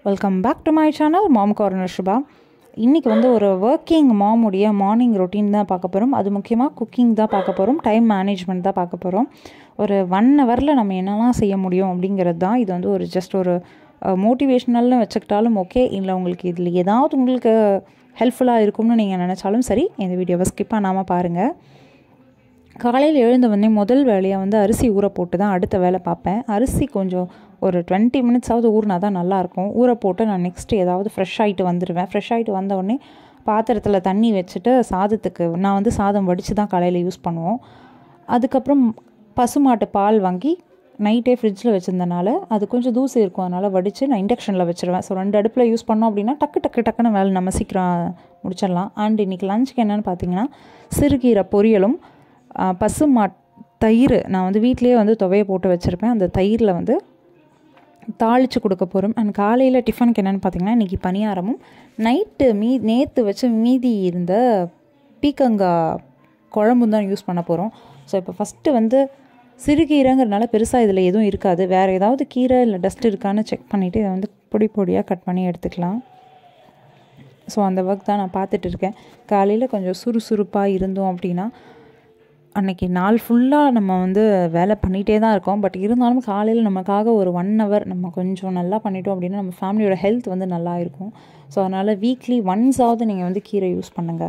welcome back to my channel mom corner Subha இன்றைக்கி வந்து ஒரு ஒர்க்கிங் மாமுடைய மார்னிங் ரொட்டீன் தான் பார்க்க போகிறோம் அது முக்கியமாக குக்கிங் தான் பார்க்க போகிறோம் டைம் மேனேஜ்மெண்ட் தான் பார்க்க போகிறோம் ஒரு ஒன் ஹவரில் நம்ம என்னெல்லாம் செய்ய முடியும் அப்படிங்கிறது தான் இது வந்து ஒரு ஜஸ்ட் ஒரு மோட்டிவேஷ்னல்னு வச்சுக்கிட்டாலும் ஓகே இல்லை உங்களுக்கு இதில் ஏதாவது உங்களுக்கு ஹெல்ப்ஃபுல்லாக இருக்கும்னு நீங்கள் நினச்சாலும் சரி இந்த வீடியோவை ஸ்கிப் பண்ணாமல் பாருங்கள் காலையில் எழுந்த உடனே முதல் வேலையை வந்து அரிசி ஊற போட்டு தான் அடுத்த வேலை பார்ப்பேன் அரிசி கொஞ்சம் ஒரு டுவெண்ட்டி மினிட்ஸாவது ஊறினா தான் நல்லாயிருக்கும் ஊற போட்டு நான் நெக்ஸ்ட்டு ஏதாவது ஃப்ரெஷ் ஆகிட்டு வந்துடுவேன் ஃப்ரெஷ் ஆகிட்டு வந்த உடனே பாத்திரத்தில் தண்ணி வச்சுட்டு சாதத்துக்கு நான் வந்து சாதம் வடித்து தான் காலையில் யூஸ் பண்ணுவோம் அதுக்கப்புறம் பசுமாட்டு பால் வாங்கி நைட்டே ஃப்ரிட்ஜில் வச்சுருந்தனால அது கொஞ்சம் தூசி இருக்கும் அதனால் வடித்து நான் இண்டக்ஷனில் வச்சுருவேன் ஸோ ரெண்டு அடுப்பில் யூஸ் பண்ணோம் அப்படின்னா டக்கு டக்கு டக்குன்னு வேலை நம்ம சீக்கிரம் முடிச்சிடலாம் அண்ட் இன்றைக்கி லஞ்சுக்கு என்னென்னு பார்த்தீங்கன்னா சிறுகீரை பொரியலும் பசுமா தயிர் நான் வந்து வீட்லேயே வந்து துவையை போட்டு வச்சுருப்பேன் அந்த தயிரில் வந்து தாளித்து கொடுக்க போகிறோம் அண்ட் காலையில் டிஃபனுக்கு என்னென்னு பார்த்தீங்கன்னா இன்றைக்கி பணியாரமும் நைட்டு மீ நேற்று வச்ச மீதி இருந்த பீக்கங்காய் குழம்பும் தான் யூஸ் பண்ண போகிறோம் ஸோ இப்போ ஃபஸ்ட்டு வந்து சிறுகீரைங்கிறனால பெருசாக இதில் எதுவும் இருக்காது வேறு ஏதாவது கீரை இல்லை டஸ்ட் இருக்கான்னு செக் பண்ணிவிட்டு இதை வந்து பொடி பொடியாக கட் பண்ணி எடுத்துக்கலாம் ஸோ அந்த ஒர்க் தான் நான் பார்த்துட்டு இருக்கேன் காலையில் கொஞ்சம் சுறுசுறுப்பாக இருந்தோம் அப்படின்னா அன்றைக்கி நாள் ஃபுல்லாக நம்ம வந்து வேலை பண்ணிகிட்டே தான் இருக்கோம் பட் இருந்தாலும் காலையில் நமக்காக ஒரு ஒன் ஹவர் நம்ம கொஞ்சம் நல்லா பண்ணிட்டோம் அப்படின்னா நம்ம ஃபேமிலியோட ஹெல்த் வந்து நல்லா இருக்கும் ஸோ அதனால் வீக்லி ஒன்ஸாவது நீங்கள் வந்து கீரை யூஸ் பண்ணுங்கள்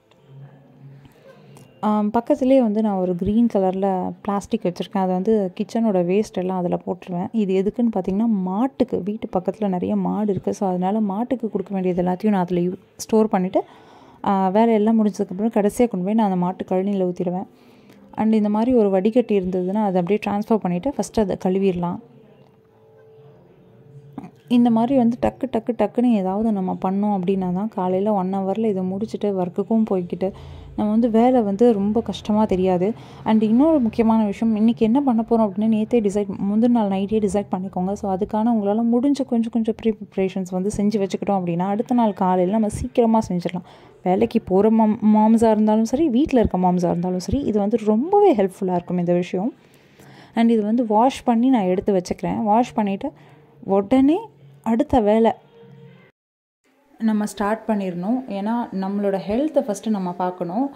பக்கத்துலேயே வந்து நான் ஒரு க்ரீன் கலரில் பிளாஸ்டிக் வச்சுருக்கேன் அதை வந்து கிச்சனோட வேஸ்ட் எல்லாம் அதில் போட்டுருவேன் இது எதுக்குன்னு பார்த்தீங்கன்னா மாட்டுக்கு வீட்டு பக்கத்தில் நிறைய மாடு இருக்குது ஸோ அதனால் மாட்டுக்கு கொடுக்க வேண்டியது எல்லாத்தையும் நான் அதில் யூ ஸ்டோர் பண்ணிவிட்டு வேலை எல்லாம் முடிஞ்சதுக்கப்புறம் கடைசியாக கொண்டு போய் நான் அந்த மாட்டு கழனியில் ஊற்றிடுவேன் அண்ட் இந்த மாதிரி ஒரு வடிகட்டி இருந்ததுன்னா அதை அப்படியே ட்ரான்ஸ்ஃபர் பண்ணிவிட்டு ஃபஸ்ட்டு அதை கழுவிடலாம் இந்த மாதிரி வந்து டக்கு டக்கு டக்குன்னு ஏதாவது நம்ம பண்ணோம் அப்படின்னா தான் காலையில் ஒன் ஹவரில் இதை முடிச்சுட்டு ஒர்க்குக்கும் போய்கிட்டு நம்ம வந்து வேலை வந்து ரொம்ப கஷ்டமாக தெரியாது அண்ட் இன்னொரு முக்கியமான விஷயம் இன்றைக்கி என்ன பண்ண போகிறோம் அப்படின்னு நேற்றே டிசைட் முந்தின நாள் நைட்டே டிசைட் பண்ணிக்கோங்க ஸோ அதுக்கான உங்களால் முடிஞ்ச கொஞ்சம் கொஞ்சம் ப்ரீ ப்ரிப்ரேஷன்ஸ் வந்து செஞ்சு வச்சுக்கிட்டோம் அப்படின்னா அடுத்த நாள் காலையில் நம்ம சீக்கிரமாக செஞ்சிடலாம் வேலைக்கு போகிற மாம் மாம்ஸாக இருந்தாலும் சரி வீட்டில் இருக்க மாம்ஸாக இருந்தாலும் சரி இது வந்து ரொம்பவே ஹெல்ப்ஃபுல்லாக இருக்கும் இந்த விஷயம் அண்ட் இது வந்து வாஷ் பண்ணி நான் எடுத்து வச்சுக்கிறேன் வாஷ் பண்ணிவிட்டு உடனே அடுத்த வேலை நம்ம ஸ்டார்ட் பண்ணிடணும் ஏன்னா நம்மளோட ஹெல்த்தை ஃபஸ்ட்டு நம்ம பார்க்கணும்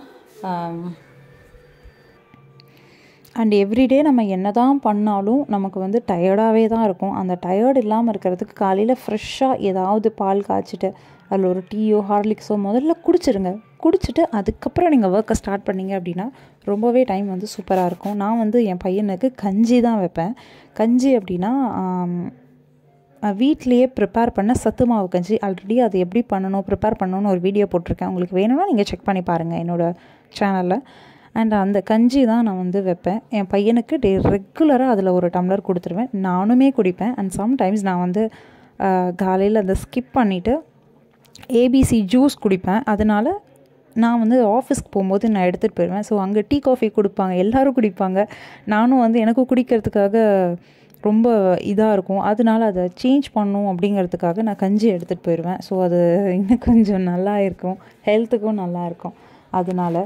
அண்ட் எவ்ரிடே நம்ம என்ன தான் பண்ணாலும் நமக்கு வந்து டயர்டாகவே தான் இருக்கும் அந்த டயர்டு இல்லாமல் இருக்கிறதுக்கு காலையில் ஃப்ரெஷ்ஷாக ஏதாவது பால் காய்ச்சிட்டு அதில் ஒரு டீயோ ஹார்லிக்ஸோ முதல்ல குடிச்சிருங்க குடிச்சிட்டு அதுக்கப்புறம் நீங்கள் ஒர்க்கை ஸ்டார்ட் பண்ணிங்க அப்படின்னா ரொம்பவே டைம் வந்து சூப்பராக இருக்கும் நான் வந்து என் பையனுக்கு கஞ்சி தான் வைப்பேன் கஞ்சி அப்படின்னா வீட்லேயே ப்ரிப்பேர் பண்ண சத்து மாவு கஞ்சி ஆல்ரெடி அது எப்படி பண்ணணும் ப்ரிப்பேர் பண்ணணும்னு ஒரு வீடியோ போட்டிருக்கேன் உங்களுக்கு வேணும்னா நீங்கள் செக் பண்ணி பாருங்கள் என்னோடய சேனலில் அண்ட் அந்த கஞ்சி தான் நான் வந்து வைப்பேன் என் பையனுக்கு டே ரெகுலராக அதில் ஒரு டம்ளர் கொடுத்துருவேன் நானுமே குடிப்பேன் அண்ட் சம்டைம்ஸ் நான் வந்து காலையில் அதை ஸ்கிப் பண்ணிவிட்டு ஏபிசி ஜூஸ் குடிப்பேன் அதனால் நான் வந்து ஆஃபீஸ்க்கு போகும்போது நான் எடுத்துகிட்டு போயிடுவேன் ஸோ அங்கே டீ காஃபி கொடுப்பாங்க எல்லோரும் குடிப்பாங்க நானும் வந்து எனக்கும் குடிக்கிறதுக்காக ரொம்ப இதாக இருக்கும் அதனால அதை சேஞ்ச் பண்ணும் அப்படிங்கிறதுக்காக நான் கஞ்சி எடுத்துகிட்டு போயிடுவேன் ஸோ அது இன்னும் கொஞ்சம் நல்லா இருக்கும் ஹெல்த்துக்கும் நல்லா இருக்கும் அதனால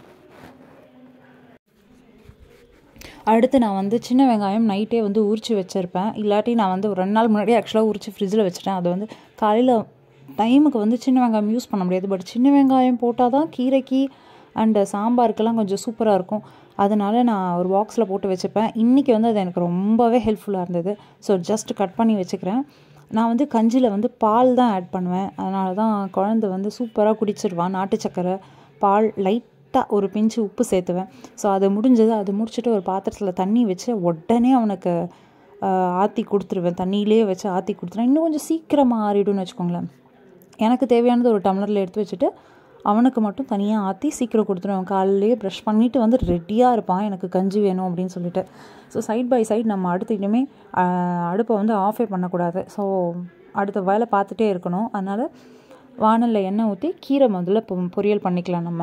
அடுத்து நான் வந்து சின்ன வெங்காயம் நைட்டே வந்து உரித்து வச்சுருப்பேன் இல்லாட்டி நான் வந்து ஒரு ரெண்டு நாள் முன்னாடியே ஆக்சுவலாக உரித்து ஃப்ரிட்ஜில் வச்சுட்டேன் அது வந்து காலையில் டைமுக்கு வந்து சின்ன வெங்காயம் யூஸ் பண்ண முடியாது பட் சின்ன வெங்காயம் போட்டால் தான் கீரைக்கு அண்டு சாம்பாருக்கெல்லாம் கொஞ்சம் சூப்பராக இருக்கும் அதனால நான் ஒரு பாக்ஸில் போட்டு வச்சுப்பேன் இன்றைக்கி வந்து அது எனக்கு ரொம்பவே ஹெல்ப்ஃபுல்லாக இருந்தது ஸோ ஜஸ்ட் கட் பண்ணி வச்சுக்கிறேன் நான் வந்து கஞ்சியில் வந்து பால் தான் ஆட் பண்ணுவேன் அதனால தான் குழந்த வந்து சூப்பராக குடிச்சிடுவான் நாட்டு சக்கரை பால் லைட்டாக ஒரு பிஞ்சு உப்பு சேர்த்துவேன் ஸோ அது முடிஞ்சது அது முடிச்சுட்டு ஒரு பாத்திரத்தில் தண்ணி வச்சு உடனே அவனுக்கு ஆற்றி கொடுத்துருவேன் தண்ணியிலே வச்சு ஆற்றி கொடுத்துருவேன் இன்னும் கொஞ்சம் சீக்கிரமாக ஆறிடும்னு வச்சுக்கோங்களேன் எனக்கு தேவையானது ஒரு டம்ளரில் எடுத்து வச்சுட்டு அவனுக்கு மட்டும் தனியாக ஆற்றி சீக்கிரம் கொடுத்துருவேன் காலையிலேயே ப்ரஷ் பண்ணிவிட்டு வந்து ரெடியாக இருப்பான் எனக்கு கஞ்சி வேணும் அப்படின்னு சொல்லிட்டு ஸோ சைட் பை சைட் நம்ம அடுத்து இனிமேல் அடுப்பை வந்து ஆஃபே பண்ணக்கூடாது ஸோ அடுத்த வேலை பார்த்துட்டே இருக்கணும் அதனால் வானலில் எண்ணெய் ஊற்றி கீரை முதல்ல பொரியல் பண்ணிக்கலாம் நம்ம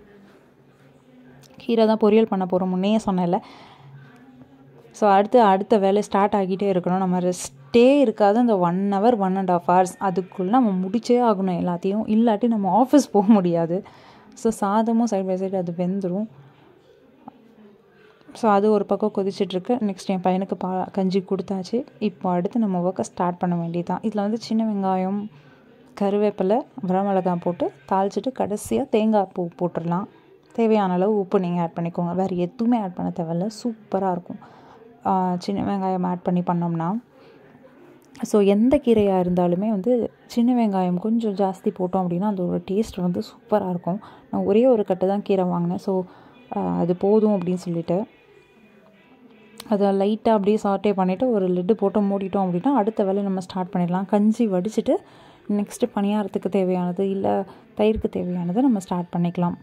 கீரை தான் பொரியல் பண்ண போகிறோம் முன்னையே சொன்னேன்ல ஸோ அடுத்து அடுத்த வேலை ஸ்டார்ட் ஆகிட்டே இருக்கணும் நம்ம ரெஸ்ட்டே இருக்காது அந்த one hour one and half hours அதுக்குள்ளே நம்ம முடிச்சே ஆகணும் எல்லாத்தையும் இல்லாட்டி நம்ம ஆஃபீஸ் போக முடியாது ஸோ சாதமும் சைட் பை சைடு அது வெந்துடும் ஸோ அது ஒரு பக்கம் கொதிச்சிட்ருக்கு நெக்ஸ்ட் என் பையனுக்கு பா கஞ்சி கொடுத்தாச்சு இப்போ அடுத்து நம்ம ஒர்க்கை ஸ்டார்ட் பண்ண வேண்டியதுதான் இதில் வந்து சின்ன வெங்காயம் கருவேப்பிலை வரமிளகாய் போட்டு தாளிச்சிட்டு கடைசியாக தேங்காய் பூ போட்டுடலாம் தேவையான அளவு உப்பு நீங்கள் ஆட் பண்ணிக்கோங்க வேறு எதுவுமே ஆட் பண்ண தேவையில்ல சூப்பராக இருக்கும் சின்ன வெங்காயம் ஆட் பண்ணி பண்ணோம்னா ஸோ எந்த கீரையாக இருந்தாலுமே வந்து சின்ன வெங்காயம் கொஞ்சம் ஜாஸ்தி போட்டோம் அப்படின்னா அதோட டேஸ்ட் வந்து சூப்பராக இருக்கும் நான் ஒரே ஒரு கட்டு தான் கீரை வாங்கினேன் ஸோ அது போதும் அப்படின்னு சொல்லிட்டு அதை லைட்டாக அப்படியே சாட்டே பண்ணிவிட்டு ஒரு லெட்டு போட்டு மூடிட்டோம் அப்படின்னா அடுத்த வேலை நம்ம ஸ்டார்ட் பண்ணிடலாம் கஞ்சி வடிச்சிட்டு நெக்ஸ்ட்டு பணியாரத்துக்கு தேவையானது இல்லை தயிருக்கு தேவையானதை நம்ம ஸ்டார்ட் பண்ணிக்கலாம்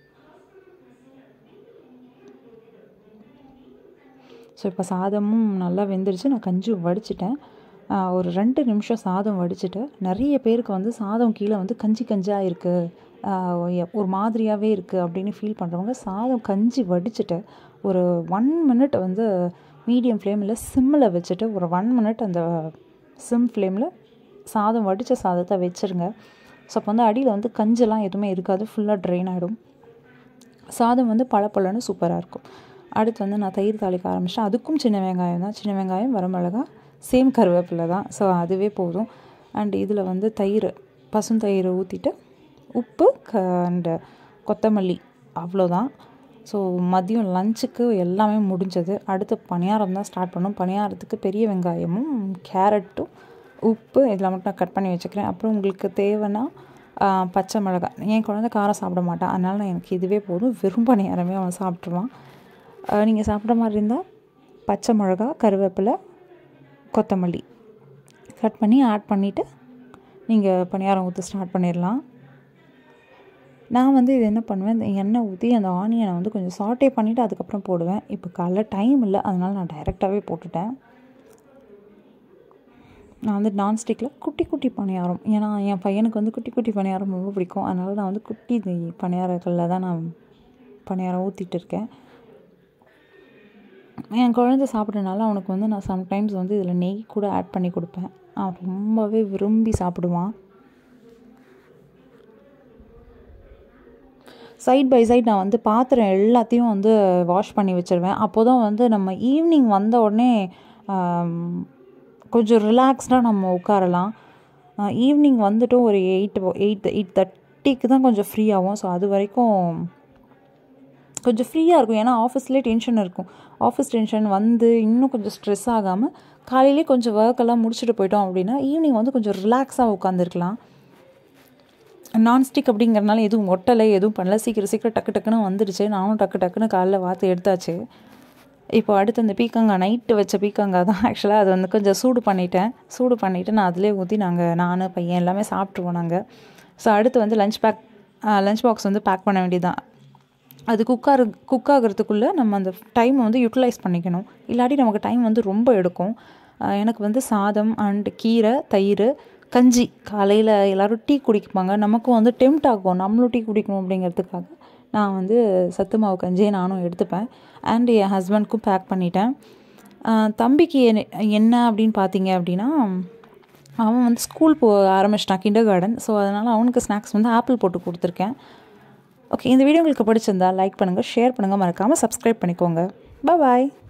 ஸோ இப்போ சாதமும் நல்லா வெந்துருச்சு நான் கஞ்சி வடிச்சிட்டேன் ஒரு ரெண்டு நிமிஷம் சாதம் வடிச்சிட்டு நிறைய பேருக்கு வந்து சாதம் கீழே வந்து கஞ்சி கஞ்சாக இருக்குது ஒரு மாதிரியாகவே இருக்குது அப்படின்னு ஃபீல் பண்ணுறவங்க சாதம் கஞ்சி வடிச்சிட்டு ஒரு ஒன் மினிட் வந்து மீடியம் ஃப்ளேமில் சிம்மில் வச்சுட்டு ஒரு ஒன் மினிட் அந்த சிம் ஃப்ளேமில் சாதம் வடித்த சாதத்தை வச்சுருங்க ஸோ அப்போ வந்து அடியில் வந்து கஞ்செல்லாம் எதுவுமே இருக்காது ஃபுல்லாக ட்ரெயின் ஆகிடும் சாதம் வந்து பழப்பழன்னு சூப்பராக இருக்கும் அடுத்து வந்து நான் தயிர் தாளிக்க ஆரம்பிச்சிட்டேன் அதுக்கும் சின்ன வெங்காயம் தான் சின்ன வெங்காயம் வரமிளகா சேம் கருவேப்பிலை தான் ஸோ அதுவே போதும் அண்ட் இதில் வந்து தயிர் பசுந்தயிரை ஊற்றிட்டு உப்பு க அண்டு கொத்தமல்லி அவ்வளோதான் ஸோ மதியம் லஞ்சுக்கு எல்லாமே முடிஞ்சது அடுத்து பணியாரம் தான் ஸ்டார்ட் பண்ணோம் பணியாரத்துக்கு பெரிய வெங்காயமும் கேரட்டும் உப்பு இதில் மட்டும் நான் கட் பண்ணி வச்சுக்கிறேன் அப்புறம் உங்களுக்கு தேவைன்னா பச்சை மிளகாய் என் குழந்தை காரம் சாப்பிட மாட்டான் அதனால் நான் எனக்கு இதுவே போதும் வெறும் பணியாரமே அவன் சாப்பிட்ருவான் நீங்கள் சாப்பிட்ற மாதிரி இருந்தால் பச்சை மிளகா கருவேப்பிலை கொத்தமல்லி கட் பண்ணி ஆட் பண்ணிவிட்டு நீங்கள் பணியாரம் ஊற்ற ஸ்டார்ட் பண்ணிடலாம் நான் வந்து இது என்ன பண்ணுவேன் இந்த எண்ணெய் ஊற்றி அந்த ஆனியனை வந்து கொஞ்சம் சாட்டே பண்ணிவிட்டு அதுக்கப்புறம் போடுவேன் இப்போ காலைல டைம் இல்லை அதனால் நான் டைரெக்டாகவே போட்டுட்டேன் நான் வந்து நான்ஸ்டிக்கில் குட்டி குட்டி பணியாரம் ஏன்னா என் பையனுக்கு வந்து குட்டி குட்டி பணியாரம் ரொம்ப பிடிக்கும் அதனால் நான் வந்து குட்டி பணியாரங்களில் தான் நான் பணியாரம் ஊற்றிட்டு இருக்கேன் என் குழந்தை சாப்பிட்றனால அவனுக்கு வந்து நான் சம்டைம்ஸ் வந்து இதில் நெய் கூட ஆட் பண்ணி கொடுப்பேன் அவன் ரொம்பவே விரும்பி சாப்பிடுவான் சைட் பை சைட் நான் வந்து பாத்திரம் எல்லாத்தையும் வந்து வாஷ் பண்ணி வச்சுருவேன் அப்போ தான் வந்து நம்ம ஈவினிங் வந்த உடனே கொஞ்சம் ரிலாக்ஸ்டாக நம்ம உட்காரலாம் ஈவினிங் வந்துட்டும் ஒரு எயிட் எயிட் எயிட் தேர்ட்டிக்கு தான் கொஞ்சம் ஃப்ரீ ஆகும் ஸோ அது வரைக்கும் கொஞ்சம் ஃப்ரீயாக இருக்கும் ஏன்னா ஆஃபீஸ்லேயே டென்ஷன் இருக்கும் ஆஃபீஸ் டென்ஷன் வந்து இன்னும் கொஞ்சம் ஸ்ட்ரெஸ் ஆகாமல் காலையிலே கொஞ்சம் ஒர்க்கெல்லாம் முடிச்சுட்டு போயிட்டோம் அப்படின்னா ஈவினிங் வந்து கொஞ்சம் ரிலாக்ஸாக உட்காந்துருக்கலாம் நான்ஸ்டிக் அப்படிங்கிறனால எதுவும் ஒட்டலை எதுவும் பண்ணல சீக்கிரம் சீக்கிரம் டக்கு டக்குன்னு வந்துடுச்சு நானும் டக்கு டக்குன்னு காலைல வாத்து எடுத்தாச்சு இப்போ அடுத்து அந்த பீக்கங்காய் நைட்டு வச்ச பீக்கங்காய் தான் ஆக்சுவலாக அது வந்து கொஞ்சம் சூடு பண்ணிட்டேன் சூடு பண்ணிவிட்டு நான் அதிலே ஊற்றி நாங்கள் நான் பையன் எல்லாமே சாப்பிட்ருவோம் நாங்கள் ஸோ அடுத்து வந்து லஞ்ச் பேக் லஞ்ச் பாக்ஸ் வந்து பேக் பண்ண வேண்டியதான் அது குக்காரு குக் ஆகிறதுக்குள்ளே நம்ம அந்த டைம் வந்து யூட்டிலைஸ் பண்ணிக்கணும் இல்லாட்டி நமக்கு டைம் வந்து ரொம்ப எடுக்கும் எனக்கு வந்து சாதம் அண்ட் கீரை தயிர் கஞ்சி காலையில் எல்லோரும் டீ குடிப்பாங்க நமக்கும் வந்து டெம்ட் ஆகும் நம்மளும் டீ குடிக்கணும் அப்படிங்கிறதுக்காக நான் வந்து சத்து மாவு கஞ்சியை நானும் எடுத்துப்பேன் அண்ட் என் ஹஸ்பண்ட்க்கும் பேக் பண்ணிட்டேன் தம்பிக்கு என்ன அப்படின்னு பார்த்தீங்க அப்படின்னா அவன் வந்து ஸ்கூல் போ ஆரம்பிச்சிட்டான் கிண்டர் கார்டன் ஸோ அதனால் அவனுக்கு ஸ்நாக்ஸ் வந்து ஆப்பிள் போட்டு கொடுத்துருக்கேன் ஓகே இந்த வீடியோ உங்களுக்கு பிடிச்சிருந்தா லைக் பண்ணுங்கள் ஷேர் பண்ணுங்கள் மறக்காமல் சப்ஸ்கிரைப் பண்ணிக்கோங்க பாய்